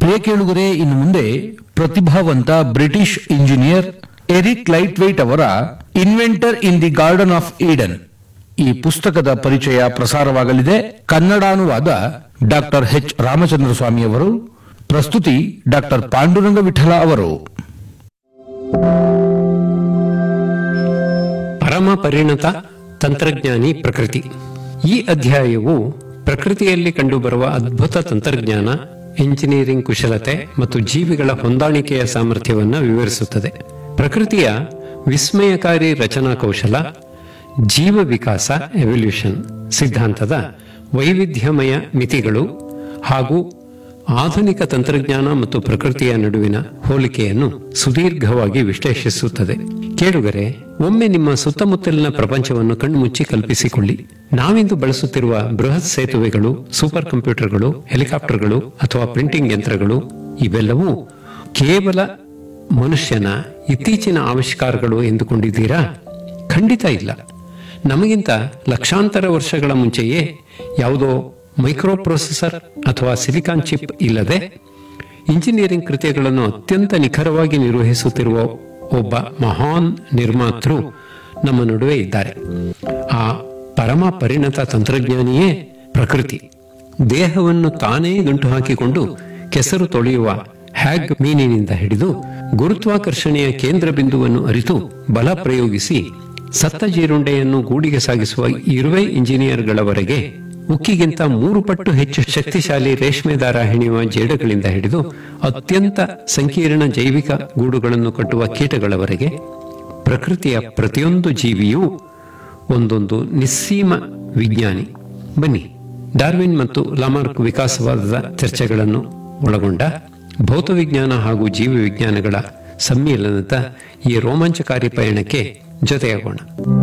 ಪ್ರಿಯ ಕೇಳುಗರೆ ಇನ್ನು ಮುಂದೆ ಪ್ರತಿಭಾವಂತ British engineer Eric Laithwaite ಅವರ inventor in the garden of Eden ಈ ಪುಸ್ತಕದ ಪರಿಚಯ ಪ್ರಸಾರವಾಗಲಿದೆ ಕನ್ನಡಾನುವಾದ ಡಾಕ್ಟರ್ ಎಚ್ ರಾಮಚಂದ್ರ ಸ್ವಾಮಿ ಅವರು ಪ್ರಸ್ತುತಿ ಡಾಕ್ಟರ್ ಪಾಂಡುರಂಗ ವಿಠಲ ಅವರು ಪರಮ ಪರಿಣತ ತಂತ್ರಜ್ಞಾನಿ ಪ್ರಕೃತಿ ಈ ಅಧ್ಯಾಯವು ಪ್ರಕೃತಿಯಲ್ಲಿ ಕಂಡುಬರುವ ಅದ್ಭುತ ತಂತ್ರಜ್ಞಾನ ಎಂಜಿನಿಯರಿಂಗ್ ಕುಶಲತೆ ಮತ್ತು ಜೀವಿಗಳ ಹೊಂದಾಣಿಕೆಯ ಸಾಮರ್ಥ್ಯವನ್ನು ವಿವರಿಸುತ್ತದೆ ಪ್ರಕೃತಿಯ ವಿಸ್ಮಯಕಾರಿ ರಚನಾ ಕೌಶಲ ಜೀವ ವಿಕಾಸ ಎವಲ್ಯೂಷನ್ ಸಿದ್ಧಾಂತದ ವೈವಿಧ್ಯಮಯ ಮಿತಿಗಳು ಹಾಗೂ ಆಧುನಿಕ ತಂತ್ರಜ್ಞಾನ ಮತ್ತು ಪ್ರಕೃತಿಯ ನಡುವಿನ ಹೋಲಿಕೆಯನ್ನು ಸುದೀರ್ಘವಾಗಿ ವಿಶ್ಲೇಷಿಸುತ್ತದೆ ಕೇಳುಗರೆ ಒಮ್ಮೆ ನಿಮ್ಮ ಸುತ್ತಮುತ್ತಲಿನ ಪ್ರಪಂಚವನ್ನು ಕಣ್ಮುಚ್ಚಿ ಕಲ್ಪಿಸಿಕೊಳ್ಳಿ ನಾವಿಂದು ಬಳಸುತ್ತಿರುವ ಬೃಹತ್ ಸೇತುವೆಗಳು ಸೂಪರ್ ಕಂಪ್ಯೂಟರ್ಗಳು ಹೆಲಿಕಾಪ್ಟರ್ಗಳು ಅಥವಾ ಪ್ರಿಂಟಿಂಗ್ ಯಂತ್ರಗಳು ಇವೆಲ್ಲವೂ ಕೇವಲ ಮನುಷ್ಯನ ಇತ್ತೀಚಿನ ಆವಿಷ್ಕಾರಗಳು ಎಂದುಕೊಂಡಿದ್ದೀರಾ ಖಂಡಿತ ಇಲ್ಲ ನಮಗಿಂತ ಲಕ್ಷಾಂತರ ವರ್ಷಗಳ ಮುಂಚೆಯೇ ಯಾವುದೋ ಮೈಕ್ರೋ ಪ್ರೊಸೆಸರ್ ಅಥವಾ ಸಿಲಿಕಾನ್ ಚಿಪ್ ಇಲ್ಲದೆ ಇಂಜಿನಿಯರಿಂಗ್ ಕೃತ್ಯಗಳನ್ನು ಅತ್ಯಂತ ನಿಖರವಾಗಿ ನಿರ್ವಹಿಸುತ್ತಿರುವ ಒಬ್ಬ ಮಹಾನ್ ನಿರ್ಮಾತೃ ನಮ್ಮ ನಡುವೆ ಇದ್ದಾರೆ ಆ ಪರಮ ಪರಿಣತ ತಂತ್ರಜ್ಞಾನಿಯೇ ಪ್ರಕೃತಿ ದೇಹವನ್ನು ತಾನೇ ಗಂಟು ಹಾಕಿಕೊಂಡು ಕೆಸರು ತೊಳೆಯುವ ಹ್ಯಾಗ್ ಮೀನಿನಿಂದ ಹಿಡಿದು ಗುರುತ್ವಾಕರ್ಷಣೆಯ ಕೇಂದ್ರ ಬಿಂದುವನ್ನು ಅರಿತು ಬಲ ಪ್ರಯೋಗಿಸಿ ಸತ್ತ ಜೀರುಂಡೆಯನ್ನು ಗೂಡಿಗೆ ಸಾಗಿಸುವ ಇರುವೆ ಇಂಜಿನಿಯರ್ಗಳವರೆಗೆ ಉಕ್ಕಿಗಿಂತ ಮೂರು ಪಟ್ಟು ಹೆಚ್ಚು ಶಕ್ತಿಶಾಲಿ ರೇಷ್ಮೆ ದಾರ ಹೆಣೆಯುವ ಜೇಡಗಳಿಂದ ಹಿಡಿದು ಅತ್ಯಂತ ಸಂಕೀರ್ಣ ಜೈವಿಕ ಗೂಡುಗಳನ್ನು ಕಟ್ಟುವ ಕೀಟಗಳವರೆಗೆ ಪ್ರಕೃತಿಯ ಪ್ರತಿಯೊಂದು ಜೀವಿಯೂ ಒಂದೊಂದು ನಿಸ್ಸೀಮ ವಿಜ್ಞಾನಿ ಬನ್ನಿ ಡಾರ್ವಿನ್ ಮತ್ತು ಲಾಮಾರ್ಕ್ ವಿಕಾಸವಾದದ ಚರ್ಚೆಗಳನ್ನು ಒಳಗೊಂಡ ಭೌತವಿಜ್ಞಾನ ಹಾಗೂ ಜೀವ ವಿಜ್ಞಾನಗಳ ಸಮ್ಮಿಲನದ ಈ ರೋಮಾಂಚಕಾರಿ ಪಯಣಕ್ಕೆ ಜೊತೆಯಾಗೋಣ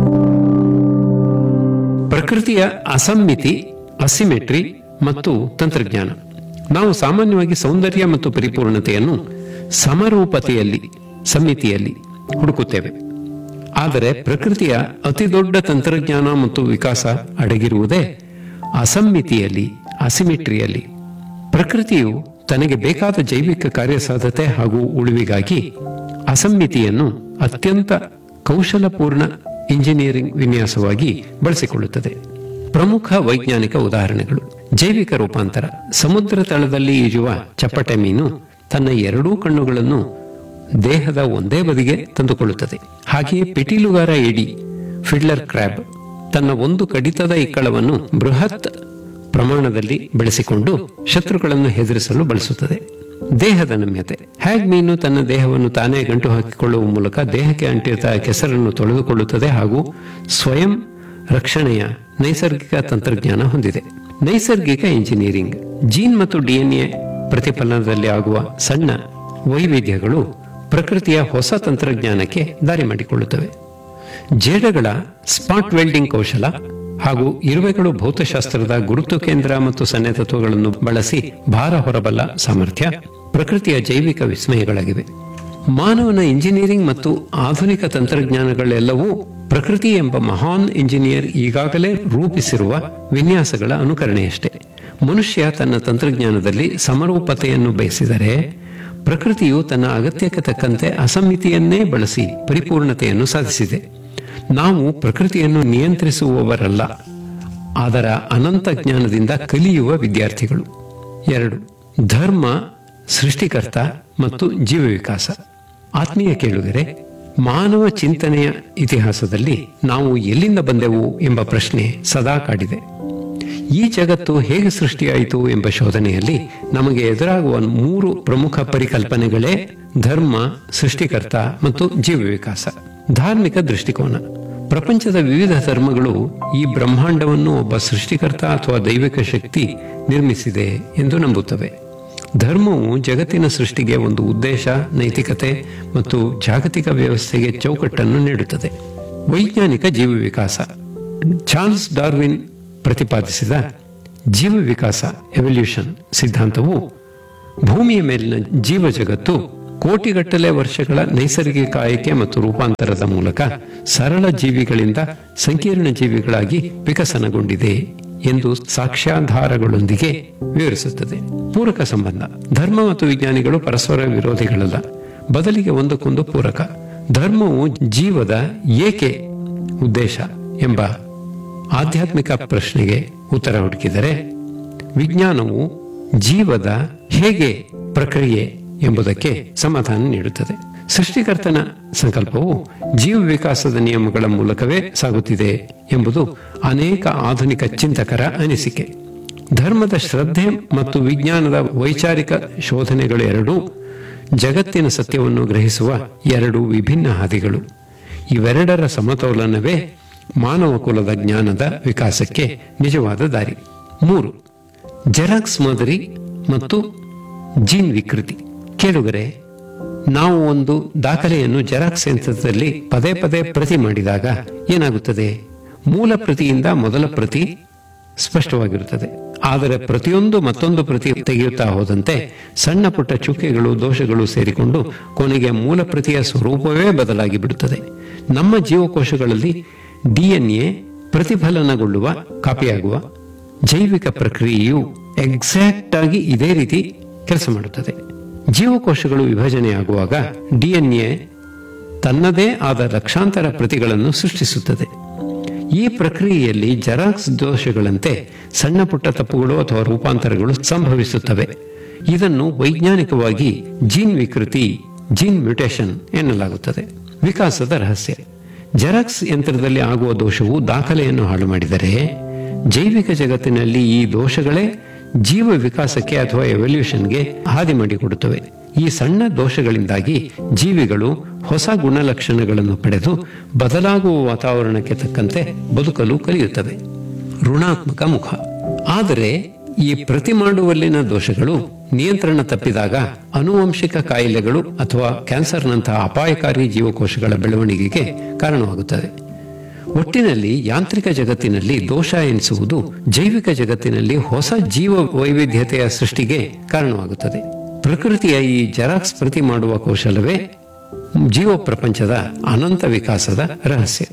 ಪ್ರಕೃತಿಯ ಅಸಮ್ಮಿತಿ ಅಸಿಮೆಟ್ರಿ ಮತ್ತು ತಂತ್ರಜ್ಞಾನ ನಾವು ಸಾಮಾನ್ಯವಾಗಿ ಸೌಂದರ್ಯ ಮತ್ತು ಪರಿಪೂರ್ಣತೆಯನ್ನು ಸಮರೂಪತೆಯಲ್ಲಿ ಸಮ್ಮಿತಿಯಲ್ಲಿ ಹುಡುಕುತ್ತೇವೆ ಆದರೆ ಪ್ರಕೃತಿಯ ಅತಿದೊಡ್ಡ ತಂತ್ರಜ್ಞಾನ ಮತ್ತು ವಿಕಾಸ ಅಡಗಿರುವುದೇ ಅಸಮ್ಮಿತಿಯಲ್ಲಿ ಅಸಿಮಿಟ್ರಿಯಲ್ಲಿ ಪ್ರಕೃತಿಯು ತನಗೆ ಬೇಕಾದ ಜೈವಿಕ ಕಾರ್ಯಸಾಧ್ಯತೆ ಹಾಗೂ ಉಳಿವಿಗಾಗಿ ಅಸಮ್ಮಿತಿಯನ್ನು ಅತ್ಯಂತ ಕೌಶಲಪೂರ್ಣ ಇಂಜಿನಿಯರಿಂಗ್ ವಿನ್ಯಾಸವಾಗಿ ಬಳಸಿಕೊಳ್ಳುತ್ತದೆ ಪ್ರಮುಖ ವೈಜ್ಞಾನಿಕ ಉದಾಹರಣೆಗಳು ಜೈವಿಕ ರೂಪಾಂತರ ಸಮುದ್ರ ತಳದಲ್ಲಿ ಈಜುವ ಚಪ್ಪಟೆ ಮೀನು ತನ್ನ ಎರಡೂ ಕಣ್ಣುಗಳನ್ನು ದೇಹದ ಒಂದೇ ಬದಿಗೆ ತಂದುಕೊಳ್ಳುತ್ತದೆ ಹಾಗೆಯೇ ಪಿಟೀಲುಗಾರ ಏಡಿ ಫಿಡ್ಲರ್ ಕ್ರ್ಯಾಬ್ ತನ್ನ ಒಂದು ಕಡಿತದ ಇಕ್ಕಳವನ್ನು ಬೃಹತ್ ಪ್ರಮಾಣದಲ್ಲಿ ಬೆಳೆಸಿಕೊಂಡು ಶತ್ರುಗಳನ್ನು ಹೆದರಿಸಲು ಬಳಸುತ್ತದೆ ದೇಹದ ನಮ್ಯತೆ ಹ್ಯಾಗ್ ಮೀನು ತನ್ನ ದೇಹವನ್ನು ತಾನೇ ಗಂಟು ಹಾಕಿಕೊಳ್ಳುವ ಮೂಲಕ ದೇಹಕ್ಕೆ ಅಂಟಿದ ಕೆಸರನ್ನು ತೊಳೆದುಕೊಳ್ಳುತ್ತದೆ ಹಾಗೂ ಸ್ವಯಂ ರಕ್ಷಣೆಯ ನೈಸರ್ಗಿಕ ತಂತ್ರಜ್ಞಾನ ಹೊಂದಿದೆ ನೈಸರ್ಗಿಕ ಇಂಜಿನಿಯರಿಂಗ್ ಜೀನ್ ಮತ್ತು ಡಿಎನ್ಎ ಪ್ರತಿಫಲನದಲ್ಲಿ ಆಗುವ ಸಣ್ಣ ವೈವಿಧ್ಯಗಳು ಪ್ರಕೃತಿಯ ಹೊಸ ತಂತ್ರಜ್ಞಾನಕ್ಕೆ ದಾರಿ ಮಾಡಿಕೊಳ್ಳುತ್ತವೆ ಜೇಡಗಳ ಸ್ಪಾಟ್ ವೆಲ್ಡಿಂಗ್ ಕೌಶಲ ಹಾಗೂ ಇರುವೆಗಳು ಭೌತಶಾಸ್ತ್ರದ ಗುರುತು ಕೇಂದ್ರ ಮತ್ತು ಸನ್ನೆ ತತ್ವಗಳನ್ನು ಬಳಸಿ ಭಾರ ಹೊರಬಲ್ಲ ಸಾಮರ್ಥ್ಯ ಪ್ರಕೃತಿಯ ಜೈವಿಕ ವಿಸ್ಮಯಗಳಾಗಿವೆ ಮಾನವನ ಇಂಜಿನಿಯರಿಂಗ್ ಮತ್ತು ಆಧುನಿಕ ತಂತ್ರಜ್ಞಾನಗಳೆಲ್ಲವೂ ಪ್ರಕೃತಿ ಎಂಬ ಮಹಾನ್ ಇಂಜಿನಿಯರ್ ಈಗಾಗಲೇ ರೂಪಿಸಿರುವ ವಿನ್ಯಾಸಗಳ ಅನುಕರಣೆಯಷ್ಟೇ ಮನುಷ್ಯ ತನ್ನ ತಂತ್ರಜ್ಞಾನದಲ್ಲಿ ಸಮರೂಪತೆಯನ್ನು ಬಯಸಿದರೆ ಪ್ರಕೃತಿಯು ತನ್ನ ಅಗತ್ಯಕ್ಕೆ ತಕ್ಕಂತೆ ಅಸಮ್ಮಿತಿಯನ್ನೇ ಬಳಸಿ ಪರಿಪೂರ್ಣತೆಯನ್ನು ಸಾಧಿಸಿದೆ ನಾವು ಪ್ರಕೃತಿಯನ್ನು ನಿಯಂತ್ರಿಸುವವರಲ್ಲ ಅದರ ಅನಂತ ಜ್ಞಾನದಿಂದ ಕಲಿಯುವ ವಿದ್ಯಾರ್ಥಿಗಳು ಎರಡು ಧರ್ಮ ಸೃಷ್ಟಿಕರ್ತ ಮತ್ತು ಜೀವ ವಿಕಾಸ ಆತ್ಮೀಯ ಕೇಳುಗರೆ ಮಾನವ ಚಿಂತನೆಯ ಇತಿಹಾಸದಲ್ಲಿ ನಾವು ಎಲ್ಲಿಂದ ಬಂದೆವು ಎಂಬ ಪ್ರಶ್ನೆ ಸದಾ ಕಾಡಿದೆ ಈ ಜಗತ್ತು ಹೇಗೆ ಸೃಷ್ಟಿಯಾಯಿತು ಎಂಬ ಶೋಧನೆಯಲ್ಲಿ ನಮಗೆ ಎದುರಾಗುವ ಮೂರು ಪ್ರಮುಖ ಪರಿಕಲ್ಪನೆಗಳೇ ಧರ್ಮ ಸೃಷ್ಟಿಕರ್ತ ಮತ್ತು ಜೀವ ವಿಕಾಸ ಧಾರ್ಮಿಕ ದೃಷ್ಟಿಕೋನ ಪ್ರಪಂಚದ ವಿವಿಧ ಧರ್ಮಗಳು ಈ ಬ್ರಹ್ಮಾಂಡವನ್ನು ಒಬ್ಬ ಸೃಷ್ಟಿಕರ್ತ ಅಥವಾ ದೈವಿಕ ಶಕ್ತಿ ನಿರ್ಮಿಸಿದೆ ಎಂದು ನಂಬುತ್ತವೆ ಧರ್ಮವು ಜಗತ್ತಿನ ಸೃಷ್ಟಿಗೆ ಒಂದು ಉದ್ದೇಶ ನೈತಿಕತೆ ಮತ್ತು ಜಾಗತಿಕ ವ್ಯವಸ್ಥೆಗೆ ಚೌಕಟ್ಟನ್ನು ನೀಡುತ್ತದೆ ವೈಜ್ಞಾನಿಕ ಜೀವ ವಿಕಾಸ ಚಾರ್ಲ್ಸ್ ಡಾರ್ವಿನ್ ಪ್ರತಿಪಾದಿಸಿದ ಜೀವ ವಿಕಾಸ ಎವಲ್ಯೂಷನ್ ಸಿದ್ಧಾಂತವು ಭೂಮಿಯ ಮೇಲಿನ ಜೀವ ಜಗತ್ತು ಕೋಟಿಗಟ್ಟಲೆ ವರ್ಷಗಳ ನೈಸರ್ಗಿಕ ಆಯ್ಕೆ ಮತ್ತು ರೂಪಾಂತರದ ಮೂಲಕ ಸರಳ ಜೀವಿಗಳಿಂದ ಸಂಕೀರ್ಣ ಜೀವಿಗಳಾಗಿ ವಿಕಸನಗೊಂಡಿದೆ ಎಂದು ಸಾಕ್ಷ್ಯಾಧಾರಗಳೊಂದಿಗೆ ವಿವರಿಸುತ್ತದೆ ಪೂರಕ ಸಂಬಂಧ ಧರ್ಮ ಮತ್ತು ವಿಜ್ಞಾನಿಗಳು ಪರಸ್ಪರ ವಿರೋಧಿಗಳಲ್ಲ ಬದಲಿಗೆ ಒಂದಕ್ಕೊಂದು ಪೂರಕ ಧರ್ಮವು ಜೀವದ ಏಕೆ ಉದ್ದೇಶ ಎಂಬ ಆಧ್ಯಾತ್ಮಿಕ ಪ್ರಶ್ನೆಗೆ ಉತ್ತರ ಹುಡುಕಿದರೆ ವಿಜ್ಞಾನವು ಜೀವದ ಹೇಗೆ ಪ್ರಕ್ರಿಯೆ ಎಂಬುದಕ್ಕೆ ಸಮಾಧಾನ ನೀಡುತ್ತದೆ ಸೃಷ್ಟಿಕರ್ತನ ಸಂಕಲ್ಪವು ಜೀವ ವಿಕಾಸದ ನಿಯಮಗಳ ಮೂಲಕವೇ ಸಾಗುತ್ತಿದೆ ಎಂಬುದು ಅನೇಕ ಆಧುನಿಕ ಚಿಂತಕರ ಅನಿಸಿಕೆ ಧರ್ಮದ ಶ್ರದ್ಧೆ ಮತ್ತು ವಿಜ್ಞಾನದ ವೈಚಾರಿಕ ಶೋಧನೆಗಳೆರಡೂ ಜಗತ್ತಿನ ಸತ್ಯವನ್ನು ಗ್ರಹಿಸುವ ಎರಡು ವಿಭಿನ್ನ ಹಾದಿಗಳು ಇವೆರಡರ ಸಮತೋಲನವೇ ಮಾನವ ಕುಲದ ಜ್ಞಾನದ ವಿಕಾಸಕ್ಕೆ ನಿಜವಾದ ದಾರಿ ಮೂರು ಜೆರಾಕ್ಸ್ ಮಾದರಿ ಮತ್ತು ಜೀನ್ ವಿಕೃತಿ ಕೇಳುಗರೆ ನಾವು ಒಂದು ದಾಖಲೆಯನ್ನು ಜೆರಾಕ್ಸ್ ಯಂತ್ರದಲ್ಲಿ ಪದೇ ಪದೇ ಪ್ರತಿ ಮಾಡಿದಾಗ ಏನಾಗುತ್ತದೆ ಮೂಲ ಪ್ರತಿಯಿಂದ ಮೊದಲ ಪ್ರತಿ ಸ್ಪಷ್ಟವಾಗಿರುತ್ತದೆ ಆದರೆ ಪ್ರತಿಯೊಂದು ಮತ್ತೊಂದು ಪ್ರತಿ ತೆಗೆಯುತ್ತಾ ಹೋದಂತೆ ಸಣ್ಣ ಪುಟ್ಟ ಚುಕ್ಕೆಗಳು ದೋಷಗಳು ಸೇರಿಕೊಂಡು ಕೊನೆಗೆ ಮೂಲ ಪ್ರತಿಯ ಸ್ವರೂಪವೇ ಬದಲಾಗಿ ಬಿಡುತ್ತದೆ ನಮ್ಮ ಜೀವಕೋಶಗಳಲ್ಲಿ ಡಿಎನ್ಎ ಪ್ರತಿಫಲನಗೊಳ್ಳುವ ಕಾಪಿಯಾಗುವ ಜೈವಿಕ ಪ್ರಕ್ರಿಯೆಯು ಎಕ್ಸಾಕ್ಟ್ ಆಗಿ ಇದೇ ರೀತಿ ಕೆಲಸ ಮಾಡುತ್ತದೆ ಜೀವಕೋಶಗಳು ವಿಭಜನೆಯಾಗುವಾಗ ಡಿಎನ್ಎ ತನ್ನದೇ ಆದ ಲಕ್ಷಾಂತರ ಪ್ರತಿಗಳನ್ನು ಸೃಷ್ಟಿಸುತ್ತದೆ ಈ ಪ್ರಕ್ರಿಯೆಯಲ್ಲಿ ಜೆರಾಕ್ಸ್ ದೋಷಗಳಂತೆ ಸಣ್ಣ ಪುಟ್ಟ ತಪ್ಪುಗಳು ಅಥವಾ ರೂಪಾಂತರಗಳು ಸಂಭವಿಸುತ್ತವೆ ಇದನ್ನು ವೈಜ್ಞಾನಿಕವಾಗಿ ಜೀನ್ ವಿಕೃತಿ ಜೀನ್ ಮ್ಯೂಟೇಷನ್ ಎನ್ನಲಾಗುತ್ತದೆ ವಿಕಾಸದ ರಹಸ್ಯ ಜೆರಾಕ್ಸ್ ಯಂತ್ರದಲ್ಲಿ ಆಗುವ ದೋಷವು ದಾಖಲೆಯನ್ನು ಹಾಳು ಮಾಡಿದರೆ ಜೈವಿಕ ಜಗತ್ತಿನಲ್ಲಿ ಈ ದೋಷಗಳೇ ಜೀವ ವಿಕಾಸಕ್ಕೆ ಅಥವಾ ಎವಲ್ಯೂಷನ್ಗೆ ಹಾದಿ ಮಾಡಿಕೊಡುತ್ತವೆ ಈ ಸಣ್ಣ ದೋಷಗಳಿಂದಾಗಿ ಜೀವಿಗಳು ಹೊಸ ಗುಣಲಕ್ಷಣಗಳನ್ನು ಪಡೆದು ಬದಲಾಗುವ ವಾತಾವರಣಕ್ಕೆ ತಕ್ಕಂತೆ ಬದುಕಲು ಕಲಿಯುತ್ತವೆ ಋಣಾತ್ಮಕ ಮುಖ ಆದರೆ ಈ ಪ್ರತಿ ಮಾಡುವಲ್ಲಿನ ದೋಷಗಳು ನಿಯಂತ್ರಣ ತಪ್ಪಿದಾಗ ಅನುವಂಶಿಕ ಕಾಯಿಲೆಗಳು ಅಥವಾ ಕ್ಯಾನ್ಸರ್ನಂತಹ ಅಪಾಯಕಾರಿ ಜೀವಕೋಶಗಳ ಬೆಳವಣಿಗೆಗೆ ಕಾರಣವಾಗುತ್ತದೆ ಒಟ್ಟಿನಲ್ಲಿ ಯಾಂತ್ರಿಕ ಜಗತ್ತಿನಲ್ಲಿ ದೋಷ ಎನಿಸುವುದು ಜೈವಿಕ ಜಗತ್ತಿನಲ್ಲಿ ಹೊಸ ಜೀವ ವೈವಿಧ್ಯತೆಯ ಸೃಷ್ಟಿಗೆ ಕಾರಣವಾಗುತ್ತದೆ ಪ್ರಕೃತಿಯ ಈ ಜೆರಾಕ್ಸ್ ಪ್ರತಿ ಮಾಡುವ ಕೌಶಲವೇ ಜೀವ ಪ್ರಪಂಚದ ಅನಂತ ವಿಕಾಸದ ರಹಸ್ಯ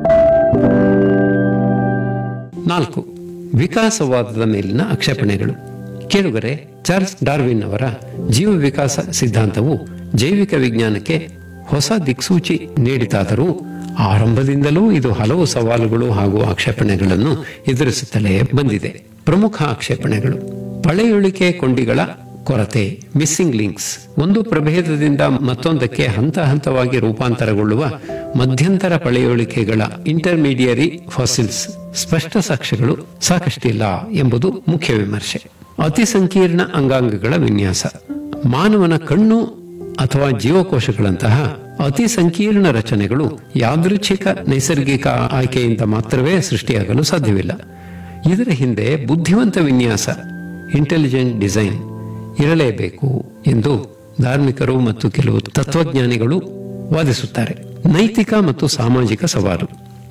ನಾಲ್ಕು ವಿಕಾಸವಾದದ ಮೇಲಿನ ಆಕ್ಷೇಪಣೆಗಳು ಕೇಳುಗರೆ ಚಾರ್ಲ್ಸ್ ಡಾರ್ವಿನ್ ಅವರ ಜೀವ ವಿಕಾಸ ಸಿದ್ಧಾಂತವು ಜೈವಿಕ ವಿಜ್ಞಾನಕ್ಕೆ ಹೊಸ ದಿಕ್ಸೂಚಿ ನೀಡಿತಾದರೂ ಆರಂಭದಿಂದಲೂ ಇದು ಹಲವು ಸವಾಲುಗಳು ಹಾಗೂ ಆಕ್ಷೇಪಣೆಗಳನ್ನು ಎದುರಿಸುತ್ತಲೇ ಬಂದಿದೆ ಪ್ರಮುಖ ಆಕ್ಷೇಪಣೆಗಳು ಪಳೆಯುಳಿಕೆ ಕೊಂಡಿಗಳ ಕೊರತೆ ಮಿಸ್ಸಿಂಗ್ ಲಿಂಕ್ಸ್ ಒಂದು ಪ್ರಭೇದದಿಂದ ಮತ್ತೊಂದಕ್ಕೆ ಹಂತ ಹಂತವಾಗಿ ರೂಪಾಂತರಗೊಳ್ಳುವ ಮಧ್ಯಂತರ ಪಳೆಯುಳಿಕೆಗಳ ಇಂಟರ್ಮೀಡಿಯರಿ ಫಾಸಿಲ್ಸ್ ಸ್ಪಷ್ಟ ಸಾಕ್ಷ್ಯಗಳು ಸಾಕಷ್ಟಿಲ್ಲ ಎಂಬುದು ಮುಖ್ಯ ವಿಮರ್ಶೆ ಅತಿ ಸಂಕೀರ್ಣ ಅಂಗಾಂಗಗಳ ವಿನ್ಯಾಸ ಮಾನವನ ಕಣ್ಣು ಅಥವಾ ಜೀವಕೋಶಗಳಂತಹ ಅತಿ ಸಂಕೀರ್ಣ ರಚನೆಗಳು ಯಾದೃಚ್ಛಿಕ ನೈಸರ್ಗಿಕ ಆಯ್ಕೆಯಿಂದ ಮಾತ್ರವೇ ಸೃಷ್ಟಿಯಾಗಲು ಸಾಧ್ಯವಿಲ್ಲ ಇದರ ಹಿಂದೆ ಬುದ್ಧಿವಂತ ವಿನ್ಯಾಸ ಇಂಟೆಲಿಜೆಂಟ್ ಡಿಸೈನ್ ಇರಲೇಬೇಕು ಎಂದು ಧಾರ್ಮಿಕರು ಮತ್ತು ಕೆಲವು ತತ್ವಜ್ಞಾನಿಗಳು ವಾದಿಸುತ್ತಾರೆ ನೈತಿಕ ಮತ್ತು ಸಾಮಾಜಿಕ ಸವಾಲು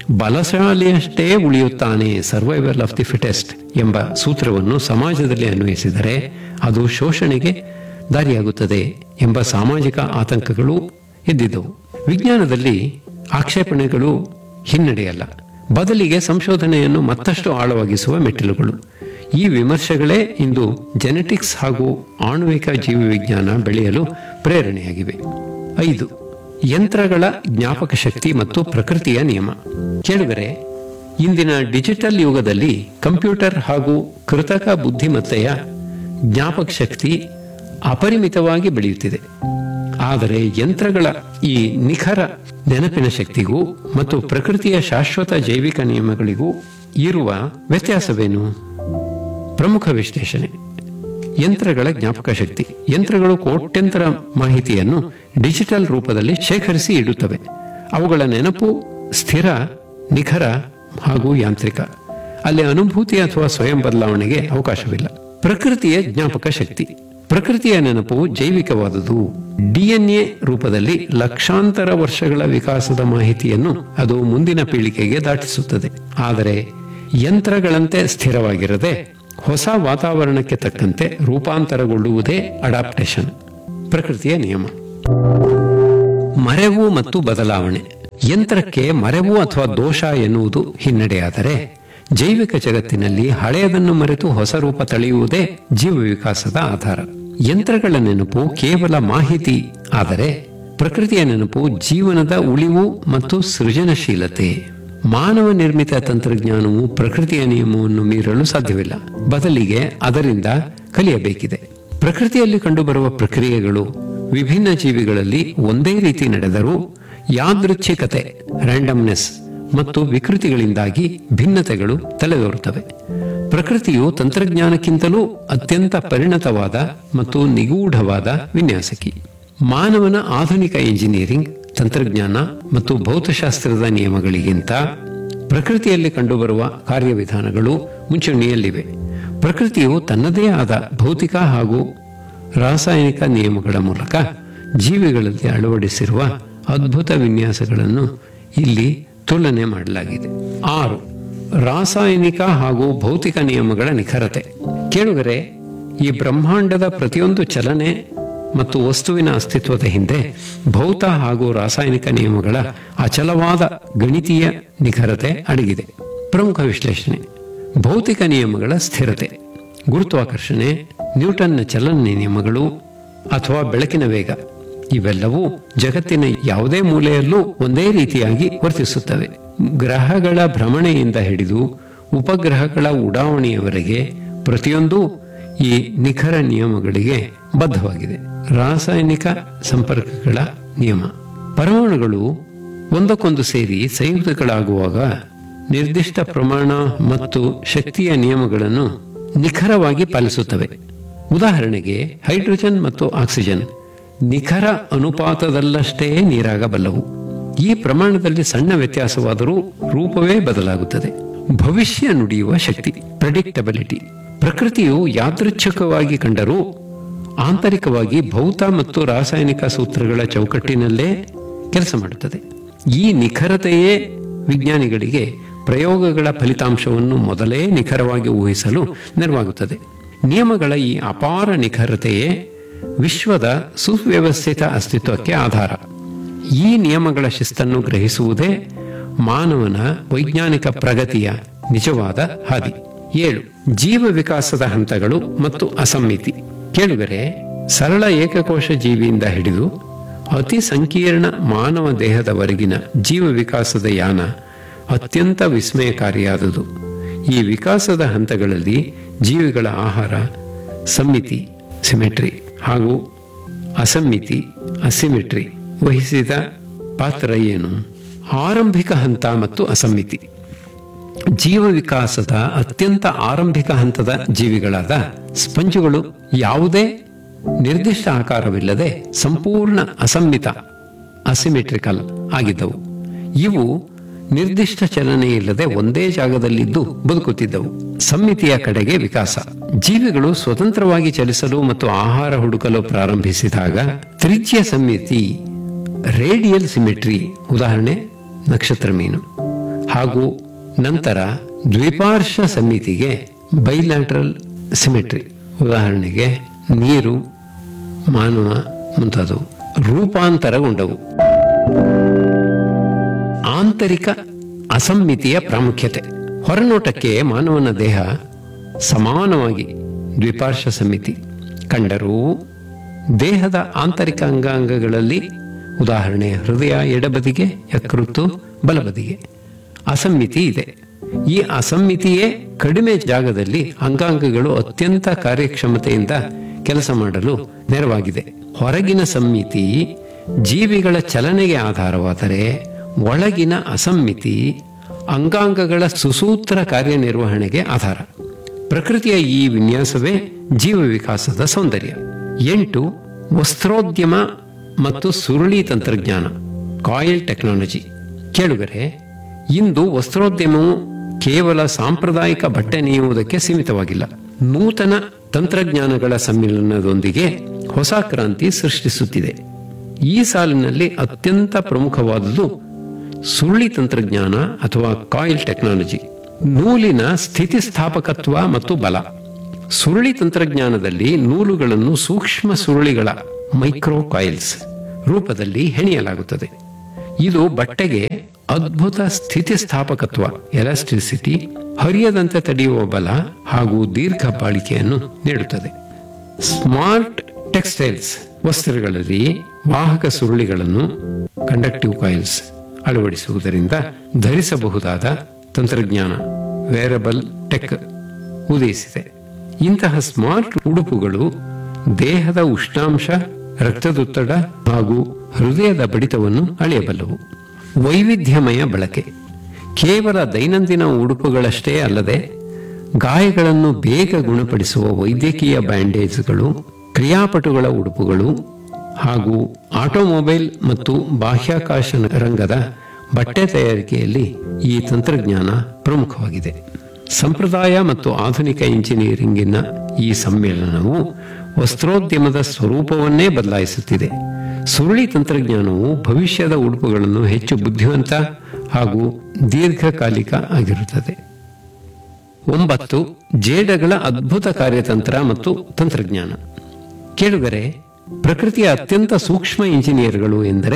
ಬಲಶಾಲಿಯಷ್ಟೇ ಉಳಿಯುತ್ತಾನೆ ಸರ್ವೈವಲ್ ಆಫ್ ದಿ ಫಿಟೆಸ್ಟ್ ಎಂಬ ಸೂತ್ರವನ್ನು ಸಮಾಜದಲ್ಲಿ ಅನ್ವಯಿಸಿದರೆ ಅದು ಶೋಷಣೆಗೆ ದಾರಿಯಾಗುತ್ತದೆ ಎಂಬ ಸಾಮಾಜಿಕ ಆತಂಕಗಳು ಎದ್ದಿದ್ದವು ವಿಜ್ಞಾನದಲ್ಲಿ ಆಕ್ಷೇಪಣೆಗಳು ಹಿನ್ನಡೆಯಲ್ಲ ಬದಲಿಗೆ ಸಂಶೋಧನೆಯನ್ನು ಮತ್ತಷ್ಟು ಆಳವಾಗಿಸುವ ಮೆಟ್ಟಿಲುಗಳು ಈ ವಿಮರ್ಶೆಗಳೇ ಇಂದು ಜೆನೆಟಿಕ್ಸ್ ಹಾಗೂ ಆಣ್ವಿಕ ಜೀವವಿಜ್ಞಾನ ಬೆಳೆಯಲು ಪ್ರೇರಣೆಯಾಗಿವೆ ಐದು ಯಂತ್ರಗಳ ಜ್ಞಾಪಕ ಶಕ್ತಿ ಮತ್ತು ಪ್ರಕೃತಿಯ ನಿಯಮ ಕೇಳುಗರೆ ಇಂದಿನ ಡಿಜಿಟಲ್ ಯುಗದಲ್ಲಿ ಕಂಪ್ಯೂಟರ್ ಹಾಗೂ ಕೃತಕ ಬುದ್ಧಿಮತ್ತೆಯ ಜ್ಞಾಪಕ ಶಕ್ತಿ ಅಪರಿಮಿತವಾಗಿ ಬೆಳೆಯುತ್ತಿದೆ ಆದರೆ ಯಂತ್ರಗಳ ಈ ನಿಖರ ನೆನಪಿನ ಶಕ್ತಿಗೂ ಮತ್ತು ಪ್ರಕೃತಿಯ ಶಾಶ್ವತ ಜೈವಿಕ ನಿಯಮಗಳಿಗೂ ಇರುವ ವ್ಯತ್ಯಾಸವೇನು ಪ್ರಮುಖ ವಿಶ್ಲೇಷಣೆ ಯಂತ್ರಗಳ ಜ್ಞಾಪಕ ಶಕ್ತಿ ಯಂತ್ರಗಳು ಕೋಟ್ಯಂತರ ಮಾಹಿತಿಯನ್ನು ಡಿಜಿಟಲ್ ರೂಪದಲ್ಲಿ ಶೇಖರಿಸಿ ಇಡುತ್ತವೆ ಅವುಗಳ ನೆನಪು ಸ್ಥಿರ ನಿಖರ ಹಾಗೂ ಯಾಂತ್ರಿಕ ಅಲ್ಲಿ ಅನುಭೂತಿ ಅಥವಾ ಸ್ವಯಂ ಬದಲಾವಣೆಗೆ ಅವಕಾಶವಿಲ್ಲ ಪ್ರಕೃತಿಯ ಜ್ಞಾಪಕ ಶಕ್ತಿ ಪ್ರಕೃತಿಯ ನೆನಪು ಜೈವಿಕವಾದುದು ಡಿಎನ್ಎ ರೂಪದಲ್ಲಿ ಲಕ್ಷಾಂತರ ವರ್ಷಗಳ ವಿಕಾಸದ ಮಾಹಿತಿಯನ್ನು ಅದು ಮುಂದಿನ ಪೀಳಿಗೆಗೆ ದಾಟಿಸುತ್ತದೆ ಆದರೆ ಯಂತ್ರಗಳಂತೆ ಸ್ಥಿರವಾಗಿರದೆ ಹೊಸ ವಾತಾವರಣಕ್ಕೆ ತಕ್ಕಂತೆ ರೂಪಾಂತರಗೊಳ್ಳುವುದೇ ಅಡಾಪ್ಟೇಷನ್ ಪ್ರಕೃತಿಯ ನಿಯಮ ಮರೆವು ಮತ್ತು ಬದಲಾವಣೆ ಯಂತ್ರಕ್ಕೆ ಮರೆವು ಅಥವಾ ದೋಷ ಎನ್ನುವುದು ಹಿನ್ನಡೆಯಾದರೆ ಜೈವಿಕ ಜಗತ್ತಿನಲ್ಲಿ ಹಳೆಯದನ್ನು ಮರೆತು ಹೊಸ ರೂಪ ತಳೆಯುವುದೇ ಜೀವ ವಿಕಾಸದ ಆಧಾರ ಯಂತ್ರಗಳ ನೆನಪು ಕೇವಲ ಮಾಹಿತಿ ಆದರೆ ಪ್ರಕೃತಿಯ ನೆನಪು ಜೀವನದ ಉಳಿವು ಮತ್ತು ಸೃಜನಶೀಲತೆ ಮಾನವ ನಿರ್ಮಿತ ತಂತ್ರಜ್ಞಾನವು ಪ್ರಕೃತಿಯ ನಿಯಮವನ್ನು ಮೀರಲು ಸಾಧ್ಯವಿಲ್ಲ ಬದಲಿಗೆ ಅದರಿಂದ ಕಲಿಯಬೇಕಿದೆ ಪ್ರಕೃತಿಯಲ್ಲಿ ಕಂಡುಬರುವ ಪ್ರಕ್ರಿಯೆಗಳು ವಿಭಿನ್ನ ಜೀವಿಗಳಲ್ಲಿ ಒಂದೇ ರೀತಿ ನಡೆದರೂ ಯಾದೃಚ್ಛಿಕತೆ ರ್ಯಾಂಡಮ್ನೆಸ್ ಮತ್ತು ವಿಕೃತಿಗಳಿಂದಾಗಿ ಭಿನ್ನತೆಗಳು ತಲೆದೋರುತ್ತವೆ ಪ್ರಕೃತಿಯು ತಂತ್ರಜ್ಞಾನಕ್ಕಿಂತಲೂ ಅತ್ಯಂತ ಪರಿಣತವಾದ ಮತ್ತು ನಿಗೂಢವಾದ ವಿನ್ಯಾಸಕಿ ಮಾನವನ ಆಧುನಿಕ ಇಂಜಿನಿಯರಿಂಗ್ ತಂತ್ರಜ್ಞಾನ ಮತ್ತು ಭೌತಶಾಸ್ತ್ರದ ನಿಯಮಗಳಿಗಿಂತ ಪ್ರಕೃತಿಯಲ್ಲಿ ಕಂಡುಬರುವ ಕಾರ್ಯವಿಧಾನಗಳು ಮುಂಚೂಣಿಯಲ್ಲಿವೆ ಪ್ರಕೃತಿಯು ತನ್ನದೇ ಆದ ಭೌತಿಕ ಹಾಗೂ ರಾಸಾಯನಿಕ ನಿಯಮಗಳ ಮೂಲಕ ಜೀವಿಗಳಲ್ಲಿ ಅಳವಡಿಸಿರುವ ಅದ್ಭುತ ವಿನ್ಯಾಸಗಳನ್ನು ಇಲ್ಲಿ ತುಲನೆ ಮಾಡಲಾಗಿದೆ ಆರು ರಾಸಾಯನಿಕ ಹಾಗೂ ಭೌತಿಕ ನಿಯಮಗಳ ನಿಖರತೆ ಕೇಳುಗರೆ ಈ ಬ್ರಹ್ಮಾಂಡದ ಪ್ರತಿಯೊಂದು ಚಲನೆ ಮತ್ತು ವಸ್ತುವಿನ ಅಸ್ತಿತ್ವದ ಹಿಂದೆ ಭೌತ ಹಾಗೂ ರಾಸಾಯನಿಕ ನಿಯಮಗಳ ಅಚಲವಾದ ಗಣಿತೀಯ ನಿಖರತೆ ಅಡಗಿದೆ ಪ್ರಮುಖ ವಿಶ್ಲೇಷಣೆ ಭೌತಿಕ ನಿಯಮಗಳ ಸ್ಥಿರತೆ ಗುರುತ್ವಾಕರ್ಷಣೆ ನ್ಯೂಟನ್ನ ಚಲನ ನಿಯಮಗಳು ಅಥವಾ ಬೆಳಕಿನ ವೇಗ ಇವೆಲ್ಲವೂ ಜಗತ್ತಿನ ಯಾವುದೇ ಮೂಲೆಯಲ್ಲೂ ಒಂದೇ ರೀತಿಯಾಗಿ ವರ್ತಿಸುತ್ತವೆ ಗ್ರಹಗಳ ಭ್ರಮಣೆಯಿಂದ ಹಿಡಿದು ಉಪಗ್ರಹಗಳ ಉಡಾವಣೆಯವರೆಗೆ ಪ್ರತಿಯೊಂದು ಈ ನಿಖರ ನಿಯಮಗಳಿಗೆ ಬದ್ಧವಾಗಿದೆ ರಾಸಾಯನಿಕ ಸಂಪರ್ಕಗಳ ನಿಯಮ ಪರಮಾಣುಗಳು ಒಂದಕ್ಕೊಂದು ಸೇರಿ ಸಂಯುಕ್ತಗಳಾಗುವಾಗ ನಿರ್ದಿಷ್ಟ ಪ್ರಮಾಣ ಮತ್ತು ಶಕ್ತಿಯ ನಿಯಮಗಳನ್ನು ನಿಖರವಾಗಿ ಪಾಲಿಸುತ್ತವೆ ಉದಾಹರಣೆಗೆ ಹೈಡ್ರೋಜನ್ ಮತ್ತು ಆಕ್ಸಿಜನ್ ನಿಖರ ಅನುಪಾತದಲ್ಲಷ್ಟೇ ನೀರಾಗಬಲ್ಲವು ಈ ಪ್ರಮಾಣದಲ್ಲಿ ಸಣ್ಣ ವ್ಯತ್ಯಾಸವಾದರೂ ರೂಪವೇ ಬದಲಾಗುತ್ತದೆ ಭವಿಷ್ಯ ನುಡಿಯುವ ಶಕ್ತಿ ಪ್ರೆಡಿಕ್ಟಬಿಲಿಟಿ ಪ್ರಕೃತಿಯು ಯಾದೃಚ್ಛಿಕವಾಗಿ ಕಂಡರೂ ಆಂತರಿಕವಾಗಿ ಭೌತ ಮತ್ತು ರಾಸಾಯನಿಕ ಸೂತ್ರಗಳ ಚೌಕಟ್ಟಿನಲ್ಲೇ ಕೆಲಸ ಮಾಡುತ್ತದೆ ಈ ನಿಖರತೆಯೇ ವಿಜ್ಞಾನಿಗಳಿಗೆ ಪ್ರಯೋಗಗಳ ಫಲಿತಾಂಶವನ್ನು ಮೊದಲೇ ನಿಖರವಾಗಿ ಊಹಿಸಲು ನೆರವಾಗುತ್ತದೆ ನಿಯಮಗಳ ಈ ಅಪಾರ ನಿಖರತೆಯೇ ವಿಶ್ವದ ಸುವ್ಯವಸ್ಥಿತ ಅಸ್ತಿತ್ವಕ್ಕೆ ಆಧಾರ ಈ ನಿಯಮಗಳ ಶಿಸ್ತನ್ನು ಗ್ರಹಿಸುವುದೇ ಮಾನವನ ವೈಜ್ಞಾನಿಕ ಪ್ರಗತಿಯ ನಿಜವಾದ ಹಾದಿ ಏಳು ಜೀವ ವಿಕಾಸದ ಹಂತಗಳು ಮತ್ತು ಅಸಮ್ಮಿತಿ ಕೇಳುಗರೆ ಸರಳ ಏಕಕೋಶ ಜೀವಿಯಿಂದ ಹಿಡಿದು ಅತಿ ಸಂಕೀರ್ಣ ಮಾನವ ದೇಹದವರೆಗಿನ ಜೀವ ವಿಕಾಸದ ಯಾನ ಅತ್ಯಂತ ವಿಸ್ಮಯಕಾರಿಯಾದುದು ಈ ವಿಕಾಸದ ಹಂತಗಳಲ್ಲಿ ಜೀವಿಗಳ ಆಹಾರ ಸಮ್ಮಿತಿ ಸಿಮೆಟ್ರಿ ಹಾಗೂ ಅಸಮ್ಮಿತಿ ಅಸಿಮೆಟ್ರಿ ವಹಿಸಿದ ಪಾತ್ರ ಏನು ಆರಂಭಿಕ ಹಂತ ಮತ್ತು ಅಸಮ್ಮಿತಿ ಜೀವ ವಿಕಾಸದ ಅತ್ಯಂತ ಆರಂಭಿಕ ಹಂತದ ಜೀವಿಗಳಾದ ಸ್ಪಂಜುಗಳು ಯಾವುದೇ ನಿರ್ದಿಷ್ಟ ಆಕಾರವಿಲ್ಲದೆ ಸಂಪೂರ್ಣ ಅಸಮ್ಮಿತ ಅಸಿಮೆಟ್ರಿಕಲ್ ಆಗಿದ್ದವು ಇವು ನಿರ್ದಿಷ್ಟ ಚಲನೆ ಇಲ್ಲದೆ ಒಂದೇ ಜಾಗದಲ್ಲಿದ್ದು ಬದುಕುತ್ತಿದ್ದವು ಸಮ್ಮಿತಿಯ ಕಡೆಗೆ ವಿಕಾಸ ಜೀವಿಗಳು ಸ್ವತಂತ್ರವಾಗಿ ಚಲಿಸಲು ಮತ್ತು ಆಹಾರ ಹುಡುಕಲು ಪ್ರಾರಂಭಿಸಿದಾಗ ತ್ರಿಜ್ಯ ಸಮ್ಮಿತಿ ರೇಡಿಯಲ್ ಸಿಮೆಟ್ರಿ ಉದಾಹರಣೆ ನಕ್ಷತ್ರ ಮೀನು ಹಾಗೂ ನಂತರ ದ್ವಿಪಾರ್ಶ್ವ ಸಮಿತಿಗೆ ಬೈಲ್ಯಾಟ್ರಲ್ ಸಿಮೆಟ್ರಿ ಉದಾಹರಣೆಗೆ ನೀರು ಮಾನವ ಮುಂತಾದವು ರೂಪಾಂತರಗೊಂಡವು ಆಂತರಿಕ ಅಸಮ್ಮಿತಿಯ ಪ್ರಾಮುಖ್ಯತೆ ಹೊರನೋಟಕ್ಕೆ ಮಾನವನ ದೇಹ ಸಮಾನವಾಗಿ ದ್ವಿಪಾರ್ಶ್ವ ಸಮಿತಿ ಕಂಡರೂ ದೇಹದ ಆಂತರಿಕ ಅಂಗಾಂಗಗಳಲ್ಲಿ ಉದಾಹರಣೆ ಹೃದಯ ಎಡಬದಿಗೆ ಯಕೃತ್ತು ಬಲಬದಿಗೆ ಅಸಮ್ಮಿತಿ ಇದೆ ಈ ಅಸಮ್ಮಿತಿಯೇ ಕಡಿಮೆ ಜಾಗದಲ್ಲಿ ಅಂಗಾಂಗಗಳು ಅತ್ಯಂತ ಕಾರ್ಯಕ್ಷಮತೆಯಿಂದ ಕೆಲಸ ಮಾಡಲು ನೆರವಾಗಿದೆ ಹೊರಗಿನ ಸಮ್ಮಿತಿ ಜೀವಿಗಳ ಚಲನೆಗೆ ಆಧಾರವಾದರೆ ಒಳಗಿನ ಅಸಮ್ಮಿತಿ ಅಂಗಾಂಗಗಳ ಸುಸೂತ್ರ ಕಾರ್ಯನಿರ್ವಹಣೆಗೆ ಆಧಾರ ಪ್ರಕೃತಿಯ ಈ ವಿನ್ಯಾಸವೇ ಜೀವ ವಿಕಾಸದ ಸೌಂದರ್ಯ ಎಂಟು ವಸ್ತ್ರೋದ್ಯಮ ಮತ್ತು ಸುರುಳಿ ತಂತ್ರಜ್ಞಾನ ಕಾಯಿಲ್ ಟೆಕ್ನಾಲಜಿ ಕೇಳುಗರೆ ಇಂದು ವಸ್ತ್ರೋದ್ಯಮವು ಕೇವಲ ಸಾಂಪ್ರದಾಯಿಕ ಬಟ್ಟೆ ನೇಯುವುದಕ್ಕೆ ಸೀಮಿತವಾಗಿಲ್ಲ ನೂತನ ತಂತ್ರಜ್ಞಾನಗಳ ಸಮ್ಮಿಲನದೊಂದಿಗೆ ಹೊಸ ಕ್ರಾಂತಿ ಸೃಷ್ಟಿಸುತ್ತಿದೆ ಈ ಸಾಲಿನಲ್ಲಿ ಅತ್ಯಂತ ಪ್ರಮುಖವಾದುದು ಸುರುಳಿ ತಂತ್ರಜ್ಞಾನ ಅಥವಾ ಕಾಯಿಲ್ ಟೆಕ್ನಾಲಜಿ ನೂಲಿನ ಸ್ಥಿತಿಸ್ಥಾಪಕತ್ವ ಮತ್ತು ಬಲ ಸುರುಳಿ ತಂತ್ರಜ್ಞಾನದಲ್ಲಿ ನೂಲುಗಳನ್ನು ಸೂಕ್ಷ್ಮ ಸುರುಳಿಗಳ ಮೈಕ್ರೋ ಕಾಯಿಲ್ಸ್ ರೂಪದಲ್ಲಿ ಹೆಣೆಯಲಾಗುತ್ತದೆ ಇದು ಬಟ್ಟೆಗೆ ಅದ್ಭುತ ಸ್ಥಿತಿಸ್ಥಾಪಕತ್ವ ಎಲಾಸ್ಟಿಸಿಟಿ ಹರಿಯದಂತೆ ತಡೆಯುವ ಬಲ ಹಾಗೂ ದೀರ್ಘ ಬಾಳಿಕೆಯನ್ನು ನೀಡುತ್ತದೆ ಸ್ಮಾರ್ಟ್ ಟೆಕ್ಸ್ಟೈಲ್ಸ್ ವಸ್ತ್ರಗಳಲ್ಲಿ ವಾಹಕ ಸುರುಳಿಗಳನ್ನು ಕಂಡಕ್ಟಿವ್ ಕಾಯಿಲ್ಸ್ ಅಳವಡಿಸುವುದರಿಂದ ಧರಿಸಬಹುದಾದ ತಂತ್ರಜ್ಞಾನ ವೇರಬಲ್ ಟೆಕ್ ಉದಯಿಸಿದೆ ಇಂತಹ ಸ್ಮಾರ್ಟ್ ಉಡುಪುಗಳು ದೇಹದ ಉಷ್ಣಾಂಶ ರಕ್ತದೊತ್ತಡ ಹಾಗೂ ಹೃದಯದ ಬಡಿತವನ್ನು ಅಳೆಯಬಲ್ಲವು ವೈವಿಧ್ಯಮಯ ಬಳಕೆ ಕೇವಲ ದೈನಂದಿನ ಉಡುಪುಗಳಷ್ಟೇ ಅಲ್ಲದೆ ಗಾಯಗಳನ್ನು ಬೇಗ ಗುಣಪಡಿಸುವ ವೈದ್ಯಕೀಯ ಬ್ಯಾಂಡೇಜ್ಗಳು ಕ್ರಿಯಾಪಟುಗಳ ಉಡುಪುಗಳು ಹಾಗೂ ಆಟೋಮೊಬೈಲ್ ಮತ್ತು ಬಾಹ್ಯಾಕಾಶ ರಂಗದ ಬಟ್ಟೆ ತಯಾರಿಕೆಯಲ್ಲಿ ಈ ತಂತ್ರಜ್ಞಾನ ಪ್ರಮುಖವಾಗಿದೆ ಸಂಪ್ರದಾಯ ಮತ್ತು ಆಧುನಿಕ ಇಂಜಿನಿಯರಿಂಗಿನ ಈ ಸಮ್ಮೇಳನವು ವಸ್ತ್ರೋದ್ಯಮದ ಸ್ವರೂಪವನ್ನೇ ಬದಲಾಯಿಸುತ್ತಿದೆ ಸುರುಳಿ ತಂತ್ರಜ್ಞಾನವು ಭವಿಷ್ಯದ ಉಡುಪುಗಳನ್ನು ಹೆಚ್ಚು ಬುದ್ಧಿವಂತ ಹಾಗೂ ದೀರ್ಘಕಾಲಿಕ ಆಗಿರುತ್ತದೆ ಒಂಬತ್ತು ಜೇಡಗಳ ಅದ್ಭುತ ಕಾರ್ಯತಂತ್ರ ಮತ್ತು ತಂತ್ರಜ್ಞಾನ ಕೇಳುಗರೆ ಪ್ರಕೃತಿಯ ಅತ್ಯಂತ ಸೂಕ್ಷ್ಮ ಇಂಜಿನಿಯರ್ಗಳು ಎಂದರೆ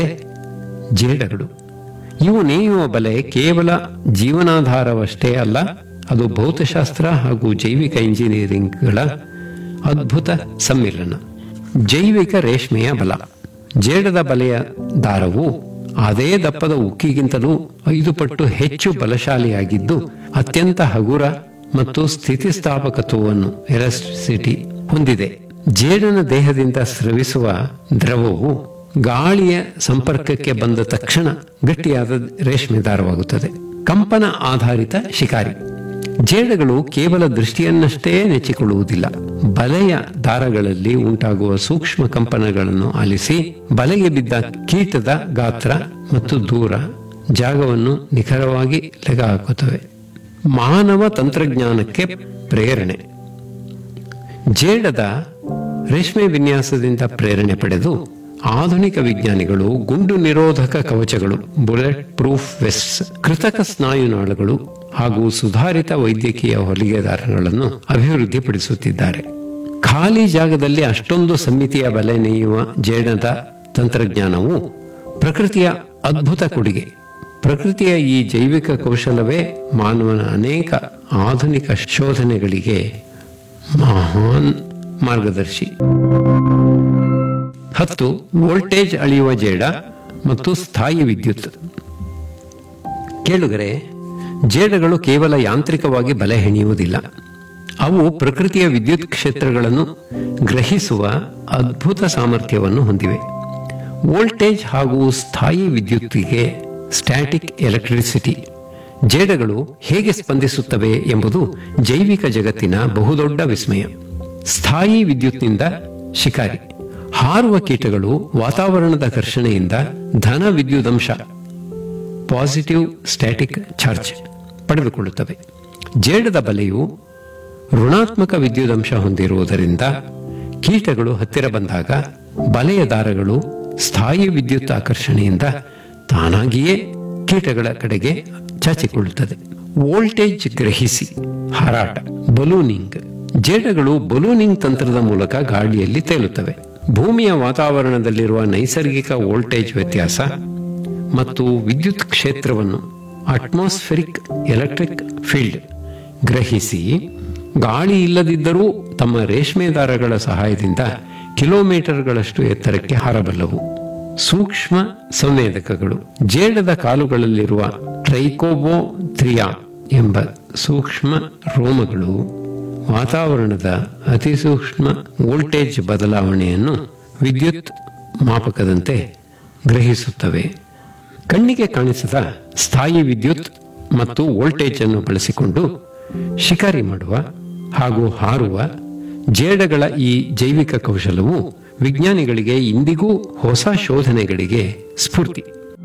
ಜೇಡಗಳು ಇವು ನೇಯುವ ಬಲೆ ಕೇವಲ ಜೀವನಾಧಾರವಷ್ಟೇ ಅಲ್ಲ ಅದು ಭೌತಶಾಸ್ತ್ರ ಹಾಗೂ ಜೈವಿಕ ಇಂಜಿನಿಯರಿಂಗ್ಗಳ ಅದ್ಭುತ ಸಮ್ಮಿಲನ ಜೈವಿಕ ರೇಷ್ಮೆಯ ಬಲ ಜೇಡದ ಬಲೆಯ ದಾರವು ಅದೇ ದಪ್ಪದ ಉಕ್ಕಿಗಿಂತಲೂ ಐದು ಪಟ್ಟು ಹೆಚ್ಚು ಬಲಶಾಲಿಯಾಗಿದ್ದು ಅತ್ಯಂತ ಹಗುರ ಮತ್ತು ಸ್ಥಿತಿಸ್ಥಾಪಕತ್ವವನ್ನು ಎಲೆಕ್ಟ್ರಿಸಿಟಿ ಹೊಂದಿದೆ ಜೇಡನ ದೇಹದಿಂದ ಸ್ರವಿಸುವ ದ್ರವವು ಗಾಳಿಯ ಸಂಪರ್ಕಕ್ಕೆ ಬಂದ ತಕ್ಷಣ ಗಟ್ಟಿಯಾದ ರೇಷ್ಮೆ ದಾರವಾಗುತ್ತದೆ ಕಂಪನ ಆಧಾರಿತ ಶಿಕಾರಿ ಜೇಡಗಳು ಕೇವಲ ದೃಷ್ಟಿಯನ್ನಷ್ಟೇ ನೆಚ್ಚಿಕೊಳ್ಳುವುದಿಲ್ಲ ಬಲೆಯ ದಾರಗಳಲ್ಲಿ ಉಂಟಾಗುವ ಸೂಕ್ಷ್ಮ ಕಂಪನಗಳನ್ನು ಆಲಿಸಿ ಬಲೆಗೆ ಬಿದ್ದ ಕೀಟದ ಗಾತ್ರ ಮತ್ತು ದೂರ ಜಾಗವನ್ನು ನಿಖರವಾಗಿ ಲೆಕ್ಕ ಹಾಕುತ್ತವೆ ಮಾನವ ತಂತ್ರಜ್ಞಾನಕ್ಕೆ ಪ್ರೇರಣೆ ಜೇಡದ ರೇಷ್ಮೆ ವಿನ್ಯಾಸದಿಂದ ಪ್ರೇರಣೆ ಪಡೆದು ಆಧುನಿಕ ವಿಜ್ಞಾನಿಗಳು ಗುಂಡು ನಿರೋಧಕ ಕವಚಗಳು ಬುಲೆಟ್ ಪ್ರೂಫ್ ವೆಸ್ಟ್ಸ್ ಕೃತಕ ಸ್ನಾಯುನಾಳಗಳು ಹಾಗೂ ಸುಧಾರಿತ ವೈದ್ಯಕೀಯ ಹೊಲಿಗೆದಾರಗಳನ್ನು ಅಭಿವೃದ್ಧಿಪಡಿಸುತ್ತಿದ್ದಾರೆ ಖಾಲಿ ಜಾಗದಲ್ಲಿ ಅಷ್ಟೊಂದು ಸಮ್ಮಿತಿಯ ಬಲೆ ನೇಯುವ ಜೇಡದ ತಂತ್ರಜ್ಞಾನವು ಪ್ರಕೃತಿಯ ಅದ್ಭುತ ಕೊಡುಗೆ ಪ್ರಕೃತಿಯ ಈ ಜೈವಿಕ ಕೌಶಲವೇ ಮಾನವನ ಅನೇಕ ಆಧುನಿಕ ಶೋಧನೆಗಳಿಗೆ ಮಹಾನ್ ಮಾರ್ಗದರ್ಶಿ ಹತ್ತು ವೋಲ್ಟೇಜ್ ಅಳೆಯುವ ಜೇಡ ಮತ್ತು ಸ್ಥಾಯಿ ವಿದ್ಯುತ್ ಕೇಳುಗರೆ ಜೇಡಗಳು ಕೇವಲ ಯಾಂತ್ರಿಕವಾಗಿ ಬಲೆ ಹೆಣೆಯುವುದಿಲ್ಲ ಅವು ಪ್ರಕೃತಿಯ ವಿದ್ಯುತ್ ಕ್ಷೇತ್ರಗಳನ್ನು ಗ್ರಹಿಸುವ ಅದ್ಭುತ ಸಾಮರ್ಥ್ಯವನ್ನು ಹೊಂದಿವೆ ವೋಲ್ಟೇಜ್ ಹಾಗೂ ಸ್ಥಾಯಿ ವಿದ್ಯುತ್ತಿಗೆ ಸ್ಟ್ಯಾಟಿಕ್ ಎಲೆಕ್ಟ್ರಿಸಿಟಿ ಜೇಡಗಳು ಹೇಗೆ ಸ್ಪಂದಿಸುತ್ತವೆ ಎಂಬುದು ಜೈವಿಕ ಜಗತ್ತಿನ ಬಹುದೊಡ್ಡ ವಿಸ್ಮಯ ಸ್ಥಾಯಿ ವಿದ್ಯುತ್ನಿಂದ ಶಿಕಾರಿ ಹಾರುವ ಕೀಟಗಳು ವಾತಾವರಣದ ಘರ್ಷಣೆಯಿಂದ ಧನ ವಿದ್ಯುದಂಶ ಪಾಸಿಟಿವ್ ಸ್ಟ್ಯಾಟಿಕ್ ಚಾರ್ಜ್ ಪಡೆದುಕೊಳ್ಳುತ್ತವೆ ಜೇಡದ ಬಲೆಯು ಋಣಾತ್ಮಕ ವಿದ್ಯುದಂಶ ಹೊಂದಿರುವುದರಿಂದ ಕೀಟಗಳು ಹತ್ತಿರ ಬಂದಾಗ ಬಲೆಯ ದಾರಗಳು ಸ್ಥಾಯಿ ವಿದ್ಯುತ್ ಆಕರ್ಷಣೆಯಿಂದ ತಾನಾಗಿಯೇ ಕೀಟಗಳ ಕಡೆಗೆ ಚಾಚಿಕೊಳ್ಳುತ್ತದೆ ವೋಲ್ಟೇಜ್ ಗ್ರಹಿಸಿ ಹಾರಾಟ ಬಲೂನಿಂಗ್ ಜೇಡಗಳು ಬಲೂನಿಂಗ್ ತಂತ್ರದ ಮೂಲಕ ಗಾಳಿಯಲ್ಲಿ ತೇಲುತ್ತವೆ ಭೂಮಿಯ ವಾತಾವರಣದಲ್ಲಿರುವ ನೈಸರ್ಗಿಕ ವೋಲ್ಟೇಜ್ ವ್ಯತ್ಯಾಸ ಮತ್ತು ವಿದ್ಯುತ್ ಕ್ಷೇತ್ರವನ್ನು ಅಟ್ಮಾಸ್ಫೆರಿಕ್ ಎಲೆಕ್ಟ್ರಿಕ್ ಫೀಲ್ಡ್ ಗ್ರಹಿಸಿ ಗಾಳಿ ಇಲ್ಲದಿದ್ದರೂ ತಮ್ಮ ರೇಷ್ಮೆ ದಾರಗಳ ಸಹಾಯದಿಂದ ಕಿಲೋಮೀಟರ್ಗಳಷ್ಟು ಎತ್ತರಕ್ಕೆ ಹಾರಬಲ್ಲವು ಸೂಕ್ಷ್ಮ ಸಂವೇದಕಗಳು ಜೇಡದ ಕಾಲುಗಳಲ್ಲಿರುವ ಟ್ರೈಕೋಬೋ ಥ್ರಿಯಾ ಎಂಬ ಸೂಕ್ಷ್ಮ ರೋಮಗಳು ವಾತಾವರಣದ ಅತಿ ಸೂಕ್ಷ್ಮ ವೋಲ್ಟೇಜ್ ಬದಲಾವಣೆಯನ್ನು ವಿದ್ಯುತ್ ಮಾಪಕದಂತೆ ಗ್ರಹಿಸುತ್ತವೆ ಕಣ್ಣಿಗೆ ಕಾಣಿಸದ ಸ್ಥಾಯಿ ವಿದ್ಯುತ್ ಮತ್ತು ವೋಲ್ಟೇಜ್ ಅನ್ನು ಬಳಸಿಕೊಂಡು ಶಿಕಾರಿ ಮಾಡುವ ಹಾಗೂ ಹಾರುವ ಜೇಡಗಳ ಈ ಜೈವಿಕ ಕೌಶಲವು ವಿಜ್ಞಾನಿಗಳಿಗೆ ಇಂದಿಗೂ ಹೊಸ ಶೋಧನೆಗಳಿಗೆ ಸ್ಫೂರ್ತಿ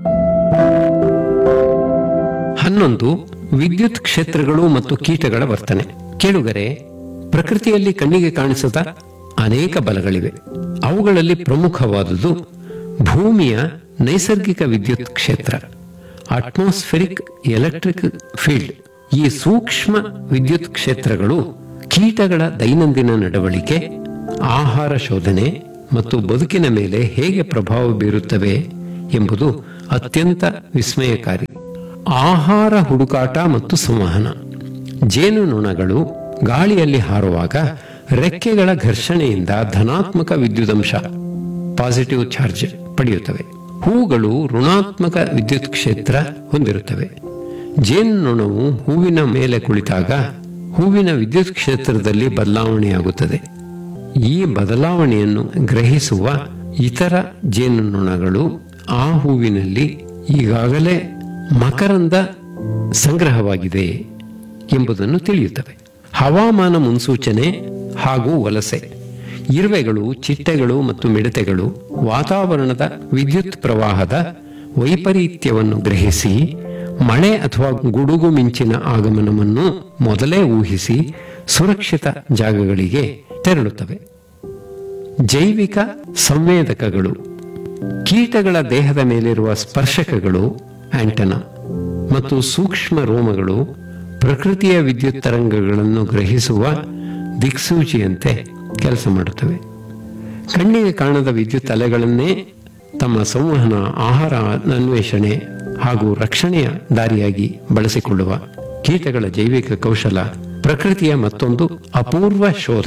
ಹನ್ನೊಂದು ವಿದ್ಯುತ್ ಕ್ಷೇತ್ರಗಳು ಮತ್ತು ಕೀಟಗಳ ವರ್ತನೆ ಕೇಳುಗರೆ ಪ್ರಕೃತಿಯಲ್ಲಿ ಕಣ್ಣಿಗೆ ಕಾಣಿಸದ ಅನೇಕ ಬಲಗಳಿವೆ ಅವುಗಳಲ್ಲಿ ಪ್ರಮುಖವಾದುದು ಭೂಮಿಯ ನೈಸರ್ಗಿಕ ವಿದ್ಯುತ್ ಕ್ಷೇತ್ರ ಅಟ್ಮಾಸ್ಫೆರಿಕ್ ಎಲೆಕ್ಟ್ರಿಕ್ ಫೀಲ್ಡ್ ಈ ಸೂಕ್ಷ್ಮ ವಿದ್ಯುತ್ ಕ್ಷೇತ್ರಗಳು ಕೀಟಗಳ ದೈನಂದಿನ ನಡವಳಿಕೆ ಆಹಾರ ಶೋಧನೆ ಮತ್ತು ಬದುಕಿನ ಮೇಲೆ ಹೇಗೆ ಪ್ರಭಾವ ಬೀರುತ್ತವೆ ಎಂಬುದು ಅತ್ಯಂತ ವಿಸ್ಮಯಕಾರಿ ಆಹಾರ ಹುಡುಕಾಟ ಮತ್ತು ಸಂವಹನ ಜೇನುನೊಣಗಳು ಗಾಳಿಯಲ್ಲಿ ಹಾರುವಾಗ ರೆಕ್ಕೆಗಳ ಘರ್ಷಣೆಯಿಂದ ಧನಾತ್ಮಕ ವಿದ್ಯುದಂಶ ಪಾಸಿಟಿವ್ ಚಾರ್ಜ್ ಪಡೆಯುತ್ತವೆ ಹೂಗಳು ಋಣಾತ್ಮಕ ವಿದ್ಯುತ್ ಕ್ಷೇತ್ರ ಹೊಂದಿರುತ್ತವೆ ಜೇನುನೊಣವು ಹೂವಿನ ಮೇಲೆ ಕುಳಿತಾಗ ಹೂವಿನ ವಿದ್ಯುತ್ ಕ್ಷೇತ್ರದಲ್ಲಿ ಬದಲಾವಣೆಯಾಗುತ್ತದೆ ಈ ಬದಲಾವಣೆಯನ್ನು ಗ್ರಹಿಸುವ ಇತರ ಜೇನುನೊಣಗಳು ಆ ಹೂವಿನಲ್ಲಿ ಈಗಾಗಲೇ ಮಕರಂದ ಸಂಗ್ರಹವಾಗಿದೆ ಎಂಬುದನ್ನು ತಿಳಿಯುತ್ತವೆ ಹವಾಮಾನ ಮುನ್ಸೂಚನೆ ಹಾಗೂ ವಲಸೆ ಇರುವೆಗಳು ಚಿಟ್ಟೆಗಳು ಮತ್ತು ಮಿಡತೆಗಳು ವಾತಾವರಣದ ವಿದ್ಯುತ್ ಪ್ರವಾಹದ ವೈಪರೀತ್ಯವನ್ನು ಗ್ರಹಿಸಿ ಮಳೆ ಅಥವಾ ಗುಡುಗು ಮಿಂಚಿನ ಆಗಮನವನ್ನು ಮೊದಲೇ ಊಹಿಸಿ ಸುರಕ್ಷಿತ ಜಾಗಗಳಿಗೆ ತೆರಳುತ್ತವೆ ಜೈವಿಕ ಸಂವೇದಕಗಳು ಕೀಟಗಳ ದೇಹದ ಮೇಲಿರುವ ಸ್ಪರ್ಶಕಗಳು ಆಂಟನ ಮತ್ತು ಸೂಕ್ಷ್ಮ ರೋಮಗಳು ಪ್ರಕೃತಿಯ ವಿದ್ಯುತ್ ತರಂಗಗಳನ್ನು ಗ್ರಹಿಸುವ ದಿಕ್ಸೂಚಿಯಂತೆ ಕೆಲಸ ಮಾಡುತ್ತವೆ ಕಣ್ಣಿಗೆ ಕಾಣದ ವಿದ್ಯುತ್ ಅಲೆಗಳನ್ನೇ ತಮ್ಮ ಸಂವಹನ ಆಹಾರ ಅನ್ವೇಷಣೆ ಹಾಗೂ ರಕ್ಷಣೆಯ ದಾರಿಯಾಗಿ ಬಳಸಿಕೊಳ್ಳುವ ಕೀಟಗಳ ಜೈವಿಕ ಕೌಶಲ ಪ್ರಕೃತಿಯ ಮತ್ತೊಂದು ಅಪೂರ್ವ ಶೋಧ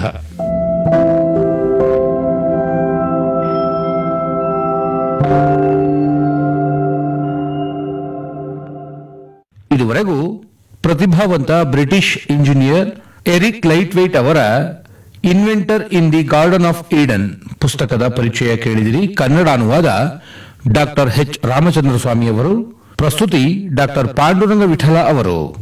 ಇದುವರೆಗೂ ಪ್ರತಿಭಾವಂತ British engineer Eric Laithwaite ಅವರ inventor in the garden of Eden ಪುಸ್ತಕದ ಪರಿಚಯ ಕೇಳಿದಿರಿ ಕನ್ನಡ ಅನುವಾದ ಡಾಕ್ಟರ್ ಎಚ್ ರಾಮಚಂದ್ರ ಸ್ವಾಮಿ ಅವರು ಪ್ರಸ್ತುತಿ ಡಾಕ್ಟರ್ ಪಾಂಡುರಂಗ ವಿಠಲ ಅವರು